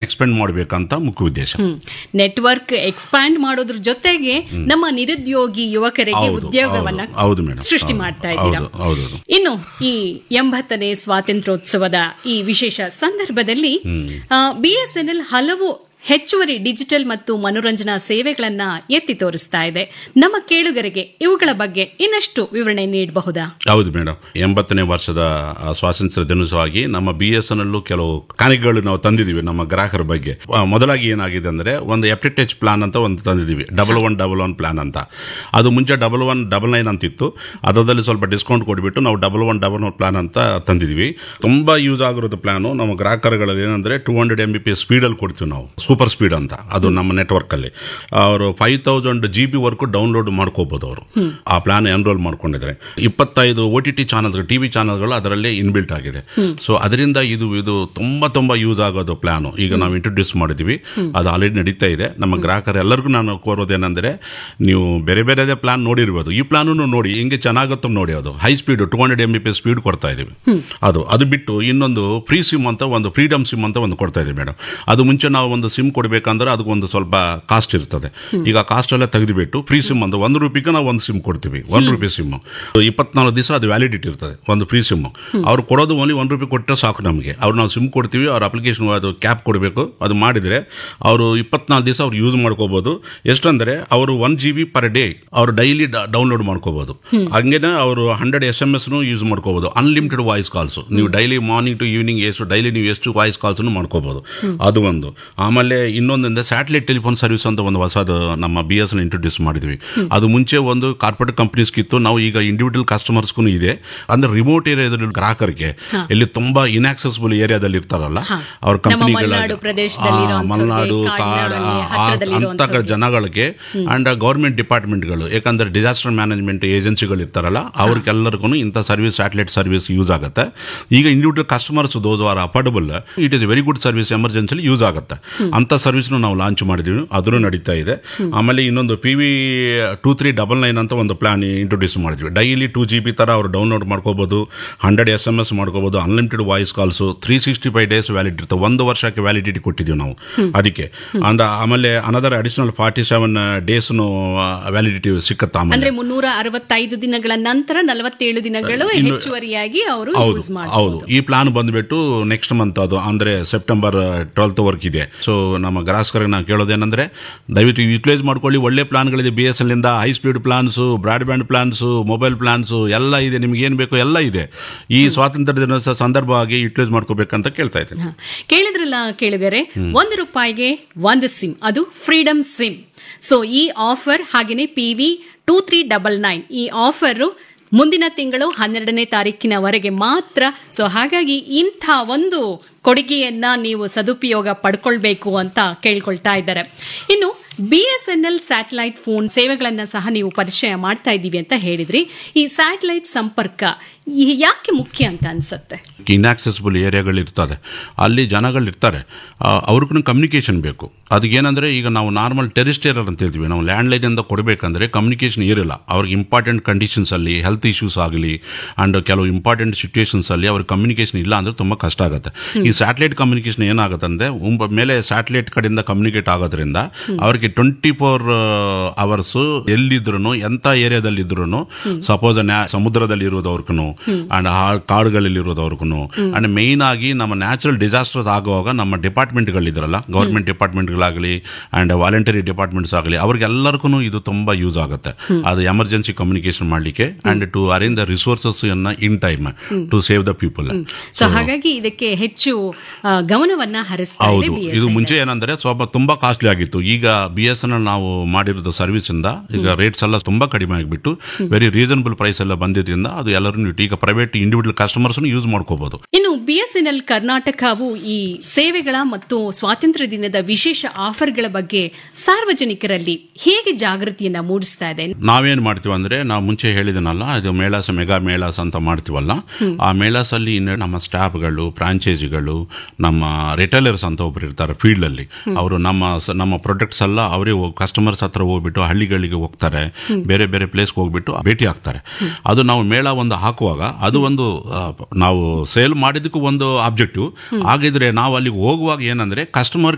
Expend ಮಾಡಬೇಕಂತ ಮುಖ್ಯ ಉದ್ದೇಶ ನೆಟ್ವರ್ಕ್ ಎಕ್ಸ್ಪ್ಯಾಂಡ್ ಮಾಡೋದ್ರ ಜೊತೆಗೆ ನಮ್ಮ ನಿರುದ್ಯೋಗಿ ಯುವಕರಿಗೆ ಹೌದು, ಉದ್ಯೋಗವನ್ನ ಹೌದು, ಹೌದು ಮೇಡಮ್. ಸೃಷ್ಟಿ ಹೌದು, ಮಾಡ್ತಾ ಇದ್ದೀರಾ ಹೌದು, ಹೌದು, ಹೌದು. ಇನ್ನು ಈ ಎಂಬತ್ತನೇ ಸ್ವಾತಂತ್ರ್ಯೋತ್ಸವದ ಈ ವಿಶೇಷ ಸಂದರ್ಭದಲ್ಲಿ ಬಿಎಸ್ಎನ್ಎಲ್ ಹಲವು ಹೆಚ್ಚುವರಿ ಡಿಜಿಟಲ್ ಮತ್ತು ಮನೋರಂಜನಾ ಸೇವೆಗಳನ್ನ ಎತ್ತಿ ತೋರಿಸ್ತಾ ಇದೆ ನಮ್ಮ ಕೇಳುಗರಿಗೆ ಇವುಗಳ ಬಗ್ಗೆ ಇನ್ನಷ್ಟು ವಿವರಣೆ ನೀಡಬಹುದಾ ಹೌದು ಮೇಡಮ್ ಎಂಬತ್ತನೇ ವರ್ಷದ ಆ, ಸ್ವಾತಂತ್ರ್ಯ ದಿನೋತ್ಸವವಾಗಿ ನಮ್ಮ ಬಿ ಎಸ್ ಎನ್ ಅಲ್ಲೂ ಕೆಲವು ಕಾಣಿಕೆಗಳು ನಾವು ತಂದಿದ್ದೀವಿ ನಮ್ಮ ಗ್ರಾಹಕರ ಬಗ್ಗೆ ಆ, ಮೊದಲಾಗಿ ಏನಾಗಿದೆ ಅಂದ್ರೆ ಒಂದು ಎಪ್ಟಿಟೇಜ್ ಪ್ಲಾನ್ ಅಂತ ಒಂದು ತಂದಿದ್ದೀವಿ double one double one plan ಅಂತ ಅದು ಮುಂಚೆ ಡಬಲ್ ಒನ್ ಡಬಲ್ ನೈನ್ ಅಂತಿತ್ತು ಅದರಲ್ಲಿ ಸ್ವಲ್ಪ ಡಿಸ್ಕೌಂಟ್ ಕೊಟ್ಬಿಟ್ಟು ನಾವು double one double one plan ಅಂತ ತಂದಿದ್ದೀವಿ ತುಂಬಾ ಯೂಸ್ ಆಗಿರೋದು ಪ್ಲಾನು ನಮ್ಮ ಗ್ರಾಹಕರುಗಳಲ್ಲಿ ಏನಂದ್ರೆ two hundred M B P ಸ್ಪೀಡಲ್ಲಿ ಕೊಡ್ತೀವಿ ನಾವು ಸೂಪರ್ ಸ್ಪೀಡ್ ಅಂತ ಅದು ನಮ್ಮ ನೆಟ್ವರ್ಕ್ ಅಲ್ಲಿ ಅವರು ಫೈವ್ ತೌಸಂಡ್ ಜಿ ಬಿ ವರ್ಕು ಡೌನ್ಲೋಡ್ ಮಾಡ್ಕೋಬಹುದು ಅವರು ಆ ಪ್ಲಾನ್ ಎನ್ರೋಲ್ ಮಾಡ್ಕೊಂಡಿದ್ದಾರೆ ಇಪ್ಪತ್ತೈದು ಓ ಟಿ ಟಿ ಚಾನಲ್ಗಳು ಟಿವಿ ಚಾನಲ್ಗಳು ಅದರಲ್ಲೇ ಇನ್ಬಿಲ್ಟ್ ಆಗಿದೆ ಸೊ ಅದರಿಂದ ಇದು ಇದು ತುಂಬಾ ತುಂಬಾ ಯೂಸ್ ಆಗೋದು ಪ್ಲಾನ್ ಈಗ ನಾವು ಇಂಟ್ರೊಡ್ಯೂಸ್ ಮಾಡಿದೀವಿ ಅದು ಆಲ್ರೆಡಿ ನಡೀತಾ ಇದೆ ನಮ್ಮ ಗ್ರಾಹಕರು ಎಲ್ಲರಿಗೂ ನಾನು ಕೋರೋದೇನೆಂದ್ರೆ ನೀವು ಬೇರೆ ಬೇರೆದೇ ಪ್ಲಾನ್ ನೋಡಿರ್ಬೋದು ಈ ಪ್ಲಾನು ನೋಡಿ ಹಿಂಗೆ ಚೆನ್ನಾಗುತ್ತೋ ನೋಡಿ ಅದು high speed two hundred M B P speed ಕೊಡ್ತಾ ಇದೀವಿ ಅದು ಅದು ಬಿಟ್ಟು ಇನ್ನೊಂದು ಫ್ರೀ ಸಿಮ್ ಅಂತ ಒಂದು ಫ್ರೀಡಮ್ ಸಿಮ್ ಅಂತ ಒಂದು ಕೊಡ್ತಾ ಇದೀವಿ ಮೇಡಮ್ ಅದು ಮುಂಚೆ ನಾವು ಒಂದು ಸಿಮ್ ಕೊಡಬೇಕಂದ್ರೆ ಅದಕ್ಕೊಂದು ಸ್ವಲ್ಪ ಕಾಸ್ಟ್ ಇರ್ತದೆ ಈಗ ಕಾಸ್ಟ್ ಎಲ್ಲ ತೆಗೆದುಬಿಟ್ಟು ಫ್ರೀ ಸಿಮ್ ಅಂತ ಒಂದು ರೂಪಿಗೆ ನಾವು ಒಂದು ಸಿಮ್ ಕೊಡ್ತೀವಿ ಒಂದು ರೂಪಾಯಿ ಸಿಮ್ ಇಪ್ಪತ್ನಾಲ್ಕು ದಿವಸ ಅದು ವ್ಯಾಲಿಡಿಟಿ ಇರ್ತದೆ ಒಂದು ಫ್ರೀ ಸಿಮ್ ಅವ್ರು ಕೊಡೋದು ಓನ್ಲಿ ಒಂದು ರೂಪಾಯಿ ಕೊಟ್ಟರೆ ಸಾಕು ನಮಗೆ ಅವ್ರು ನಾವು ಸಿಮ್ ಕೊಡ್ತೀವಿ ಅವ್ರ ಅಪ್ಲಿಕೇಶನ್ ಅದು ಕ್ಯಾಪ್ ಕೊಡಬೇಕು ಅದು ಮಾಡಿದರೆ ಅವರು ಇಪ್ಪತ್ನಾಲ್ಕು ದಿವಸ ಅವ್ರು ಯೂಸ್ ಮಾಡ್ಕೋಬಹುದು ಎಷ್ಟಂದ್ರೆ ಅವರು one G B per day ಅವರು ಡೈಲಿ ಡೌನ್ಲೋಡ್ ಮಾಡ್ಕೋಬಹುದು ಹಂಗೇನೆ ಅವರು ಹಂಡ್ರೆಡ್ ಎಸ್ ಎಮ್ ಎಸ್ನು ಯೂಸ್ ಮಾಡ್ಕೋಬಹುದು ಅನ್ಲಿಮಿಟೆಡ್ ವಾಯ್ಸ್ ಕಾಲ್ಸ್ ನೀವು ಡೈಲಿ ಮಾರ್ನಿಂಗ್ ಟು ಈವ್ನಿಂಗ್ ಎಷ್ಟು ಡೈಲಿ ನೀವು ಎಷ್ಟು ವಾಯ್ಸ್ ಕಾಲ್ಸ್ನು ಮಾಡ್ಕೋಬಹುದು ಅದು ಒಂದು ಆಮೇಲೆ ಇನ್ನೊಂದಂದ್ರೆ ಸ್ಯಾಟಲೈಟ್ ಟೆಲಿಫೋನ್ ಸರ್ವಿಸ್ ಅಂತ ಒಂದು ಹೊಸದು ನಮ್ಮ ಬಿ ಎಸ್ ಇಂಟ್ರೊಡ್ಯೂಸ್ ಮಾಡಿದ್ವಿ ಅದು ಮುಂಚೆ ಒಂದು ಕಾರ್ಪೊರೇಟ್ ಕಂಪನೀಸ್ಗಿತ್ತು ನಾವು ಈಗ ಇಂಡಿವಿಜುವಲ್ ಕಸ್ಟಮರ್ಸ್ಗೂ ಇದೆ ಅಂದ್ರೆ ರಿಮೋಟ್ ಏರಿಯಾದಲ್ಲಿ ಗ್ರಾಹಕರಿಗೆ ಇಲ್ಲಿ ತುಂಬಾ ಇನ್ಆಕ್ಸೆಸಿಬಲ್ ಏರಿಯಾದಲ್ಲಿ ಇರ್ತಾರಲ್ಲ ಅವ್ರ ನಮ್ಮ ಕಂಪನಿಗಳ ಮಲೆನಾಡು ಪ್ರದೇಶದಲ್ಲಿ ಇರುವಂಥವ್ರಿಗೆ, ಮಲೆನಾಡು ಕಾಡ ಕಾಡಿನಲ್ಲಿ ಆ- ಹತ್ರದಲ್ಲಿ ಅಂತ ಇರುವಂಥವ್ರಿಗೆ. ಜನಗಳಿಗೆ ಅಂಡ್ ಗೌರ್ಮೆಂಟ್ ಡಿಪಾರ್ಟ್ಮೆಂಟ್ಗಳು ಯಾಕಂದ್ರೆ ಡಿಸಾಸ್ಟರ್ ಮ್ಯಾನೇಜ್ಮೆಂಟ್ ಏಜೆನ್ಸಿಗಳು ಇರ್ತಾರಲ್ಲ ಅವ್ರಿಗೆಲ್ಲರಿಗೂ ಇಂಥ ಸರ್ವಿಸ್ ಸ್ಯಾಟಲೈಟ್ ಸರ್ವಿಸ್ ಯೂಸ್ ಆಗುತ್ತೆ ಈಗ individual customers those are affordable it is very good service ಎಮರ್ಜೆನ್ಸಿಲಿ ಯೂಸ್ ಆಗುತ್ತೆ ಅಂತ ಸರ್ವಿಸ್ನು ನಾವು ಲಾಂಚ್ ಮಾಡಿದೀವಿ ಅದನ್ನು ನಡೀತಾ ಇದೆ ಆಮೇಲೆ ಇನ್ನೊಂದು P V two three double nine ಅಂತ ಒಂದು ಪ್ಲಾನ್ ಇಂಟ್ರೊಡ್ಯೂಸ್ ಮಾಡಿದ್ವಿ ಡೈಲಿ ಟೂ ಜಿ ಬಿ ತರ ಅವ್ರು ಡೌನ್ಲೋಡ್ ಮಾಡ್ಕೋಬಹುದು ಹಂಡ್ರೆಡ್ ಎಸ್ ಎಮ್ ಎಸ್ ಮಾಡ್ಕೋಬಹುದು unlimited voice calls three sixty five days valid ಇರ್ತದೆ ಒಂದು ವರ್ಷಕ್ಕೆ ವ್ಯಾಲಿಡಿಟಿ ಕೊಟ್ಟಿದ್ದೀವಿ ನಾವು ಅದಕ್ಕೆ ಅಂದ ಆಮೇಲೆ ಅನದರ್ ಅಡಿಷನಲ್ ಫಾರ್ಟಿ ಸೆವೆನ್ ಡೇಸ್ನು ವ್ಯಾಲಿಡಿಟಿ ಸಿಕ್ಕತ್ತ ಆಮೇಲೆ ಅಂದ್ರೆ ಮುನ್ನೂರ ಅರವತ್ತೈದು ದಿನಗಳ ನಂತರ ನಲವತ್ತೇಳು ದಿನಗಳು ಇನ್ನು- ಹೆಚ್ಚುವರಿಯಾಗಿ ಅವರು ಹೌದು ಯೂಸ್ ಹೌದು ಮಾಡಬಹುದು ಈ ಪ್ಲಾನ್ ಬಂದ್ಬಿಟ್ಟು ನೆಕ್ಸ್ಟ್ ಮಂತ್ ಅದು ಅಂದ್ರೆ ಸೆಪ್ಟೆಂಬರ್ ಟ್ವೆಲ್ತ್ ವರ್ಕ್ ಇದೆ ಸೊ ನಮ್ಮ ಗ್ರಾಹಕರಿಗೆ ನಾವು ಕೇಳೋದೇನಂದ್ರೆ ದಯವಿಟ್ಟು ಯೂಟಿಲೈಸ್ ಮಾಡ್ಕೊಳ್ಳಿ ಒಳ್ಳೆ ಪ್ಲಾನ್ಗಳಿದೆ ಬಿ ಎಸ್ ಎಲ್ ಇಂದ high speed plans broadband plans mobile plans ಎಲ್ಲ ಇದೆ ನಿಮ್ಗೆ ಏನು ಬೇಕು ಎಲ್ಲ ಇದೆ ಈ ಸ್ವಾತಂತ್ರ್ಯ ದಿನೋತ್ಸವ ಸಂದರ್ಭವಾಗಿ ಯೂಟಿಲೈಸ್ ಮಾಡ್ಕೋಬೇಕಂತ ಕೇಳ್ತಾ ಇದ್ದೀನಿ ಹ. ಕೇಳಿದ್ರಲ್ಲ ಕೇಳಿದರೆ ಒಂದು ರೂಪಾಯಿಗೆ ಒಂದು ಸಿಮ್ ಅದು ಫ್ರೀಡಮ್ ಸಿಮ್ ಸೊ ಈ ಆಫರ್ ಹಾಗೇನೆ P V two three double nine ಈ ಆಫರ್ ಮುಂದಿನ ತಿಂಗಳು ಹನ್ನೆರಡನೇ ತಾರೀಕಿನವರೆಗೆ ಮಾತ್ರ ಸೊ ಹಾಗಾಗಿ ಇಂಥ ಒಂದು ಕೊಡುಗೆಯನ್ನ ನೀವು ಸದುಪಯೋಗ ಪಡ್ಕೊಳ್ಬೇಕು ಅಂತ ಕೇಳ್ಕೊಳ್ತಾ ಇದ್ದಾರೆ ಇನ್ನು B S N L satellite phone ಸೇವೆಗಳನ್ನ ಸಹ ನೀವು ಪರಿಚಯ ಮಾಡ್ತಾ ಇದ್ದೀವಿ ಅಂತ ಹೇಳಿದ್ರಿ ಈ ಸ್ಯಾಟಲೈಟ್ ಸಂಪರ್ಕ ಈ- ಯಾಕೆ ಮುಖ್ಯ ಅಂತ ಅನ್ಸುತ್ತೆ ಇನ್ಆಕ್ಸೆಸಿಬಲ್ ಏರಿಯಾಗಳಿರ್ತದೆ ಅಲ್ಲಿ ಜನಗಳಿರ್ತಾರೆ ಅವ್ರಿಗೂ ಕಮ್ಯುನಿಕೇಷನ್ ಬೇಕು ಅದಕ್ಕೇನಂದರೆ ಈಗ ನಾವು ನಾರ್ಮಲ್ ಟೆರಿಸ್ಟೇರರ್ ಅಂತ ಹೇಳ್ತೀವಿ ನಾವು ಲ್ಯಾಂಡ್ಲೈನಿಂದ ಕೊಡಬೇಕಂದ್ರೆ ಕಮ್ಯುನಿಕೇಷನ್ ಇರಲ್ಲ ಅವ್ರಿಗೆ ಇಂಪಾರ್ಟೆಂಟ್ ಕಂಡೀಷನ್ಸಲ್ಲಿ ಹೆಲ್ತ್ ಇಶ್ಯೂಸ್ ಆಗಲಿ ಆ್ಯಂಡ್ ಕೆಲವು ಇಂಪಾರ್ಟೆಂಟ್ ಸಿಚುವೇಶನ್ಸಲ್ಲಿ ಅವ್ರಿಗೆ ಕಮ್ಯುನಿಕೇಷನ್ ಇಲ್ಲ ಅಂದರೆ ತುಂಬ ಕಷ್ಟ ಆಗುತ್ತೆ ಈ ಸ್ಯಾಟಲೈಟ್ ಕಮ್ಯುನಿಕೇಷನ್ ಏನಾಗುತ್ತೆ ಅಂದರೆ ಮೇಲೆ ಸ್ಯಾಟಲೈಟ್ ಕಡೆಯಿಂದ ಕಮ್ಯುನಿಕೇಟ್ ಆಗೋದ್ರಿಂದ ಅವ್ರಿಗೆ ಟ್ವೆಂಟಿ ಫೋರ್ ಅವರ್ಸು ಎಲ್ಲಿದ್ರು ಎಂಥ ಏರಿಯಾದಲ್ಲಿ ಇದ್ರು ಸಪೋಸ್ ಸಮುದ್ರದಲ್ಲಿ ಇರೋದವ್ರಿಗೂ ಅಂಡ್ ಕಾಡುಗಳಲ್ಲಿ ಇರೋದವ್ರಿಗೂ ಅಂಡ್ ಮೇಯ್ನ್ ಆಗಿ ನಮ್ಮ ನ್ಯಾಚುರಲ್ ಡಿಸಾಸ್ಟರ್ಸ್ ಆಗುವಾಗ ನಮ್ಮ ಡಿಪಾರ್ಟ್ಮೆಂಟ್ಗಳಿದ್ರಲ್ಲ ಗೌರ್ಮೆಂಟ್ ಡಿಪಾರ್ಟ್ಮೆಂಟ್ಗಳಾಗಲಿ ಅಂಡ್ ವಾಲಂಟರಿ ಡಿಪಾರ್ಟ್ಮೆಂಟ್ಸ್ ಆಗಲಿ ಅವ್ರಿಗೆಲ್ಲರಿಗೂ ಇದು ತುಂಬಾ ಯೂಸ್ ಆಗುತ್ತೆ ಅದು ಎಮರ್ಜೆನ್ಸಿ ಕಮ್ಯುನಿಕೇಶನ್ ಮಾಡಲಿಕ್ಕೆ and to arrange the resources in time to save the people so ಹಾಗಾಗಿ ಇದಕ್ಕೆ ಹೆಚ್ಚು ಆ, ಗಮನವನ್ನ ಹರಿಸ್ತಾ ಇದೆ ಹೌದು BSNL. ಇದು ಮುಂಚೆ ಏನಂದ್ರೆ ಸ್ವಲ್ಪ ತುಂಬಾ ಕಾಸ್ಟ್ಲಿ ಆಗಿತ್ತು ಈಗ ಬಿ ಎಸ್ ಎನ್ ನಾವು ಮಾಡಿರೋದು ಸರ್ವಿಸ್ ಇಂದ ಈಗ ರೇಟ್ಸ್ ಎಲ್ಲ ತುಂಬಾ ಕಡಿಮೆ ಆಗಿಬಿಟ್ಟು ವೆರಿ ರೀಸನಬಲ್ ಪ್ರೈಸ್ ಎಲ್ಲ ಬಂದಿದ್ರಿಂದ ಅದು ಎಲ್ಲರೂ ಈಗ ಪ್ರೈವೇಟ್ ಇಂಡಿವಿಜುವಲ್ ಕಸ್ಟಮರ್ಸ್ ಯೂಸ್ ಮಾಡ್ಕೋಬಹುದು ಇನ್ನು ಬಿಎಸ್ಎನ್ಎಲ್ ಕರ್ನಾಟಕವು ಈ ಸೇವೆಗಳ ಮತ್ತು ಸ್ವಾತಂತ್ರ್ಯ ದಿನದ ವಿಶೇಷ ಆಫರ್ಗಳ ಬಗ್ಗೆ ಸಾರ್ವಜನಿಕರಲ್ಲಿ ಹೇಗೆ ಜಾಗೃತಿಯನ್ನ ಮೂಡಿಸ್ತಾ ಇದೆ ನಾವೇನ್ ಮಾಡ್ತೀವಿ ಅಂದ್ರೆ ನಾವು ಮುಂಚೆ ಹೇಳಿದನಲ್ಲ ಇದು ಮೇಳಾಸ ಮೆಗಾ ಮೇಳಾಸ್ ಅಂತ ಮಾಡ್ತೀವಲ್ಲ ಆ ಮೇಳಾಸ್ ಅಲ್ಲಿ ಇನ್ನು ನಮ್ಮ ಸ್ಟಾಫ್ಗಳು ಫ್ರಾಂಚೈಸಿಗಳು ನಮ್ಮ ರಿಟೈಲರ್ಸ್ ಅಂತ ಒಬ್ರು ಇರ್ತಾರೆ ಫೀಲ್ಡ್ ಅಲ್ಲಿ ಅವರು ನಮ್ಮ ಸ- ನಮ್ಮ ಪ್ರಾಡಕ್ಟ್ಸ್ ಎಲ್ಲ ಅವರೇ ಕಸ್ಟಮರ್ಸ್ ಹತ್ರ ಹೋಗ್ಬಿಟ್ಟು ಹಳ್ಳಿಗಳಿಗೆ ಹೋಗ್ತಾರೆ ಬೇರೆ ಬೇರೆ ಪ್ಲೇಸ್ಗೆ ಹೋಗ್ಬಿಟ್ಟು ಭೇಟಿ ಆಗ್ತಾರೆ ಅದು ನಾವು ಮೇಳ ಒಂದು ಹಾಕುವಾಗ ಅದು ಒಂದು ಆ, ನಾವು ಸೇಲ್ ಮಾಡಿದಕ್ಕೂ ಒಂದು ಆಬ್ಜೆಕ್ಟಿವ್ ಆಗಿದ್ರೆ ನಾವು ಅಲ್ಲಿಗೆ ಹೋಗುವಾಗ ಏನಂದ್ರೆ ಕಸ್ಟಮರ್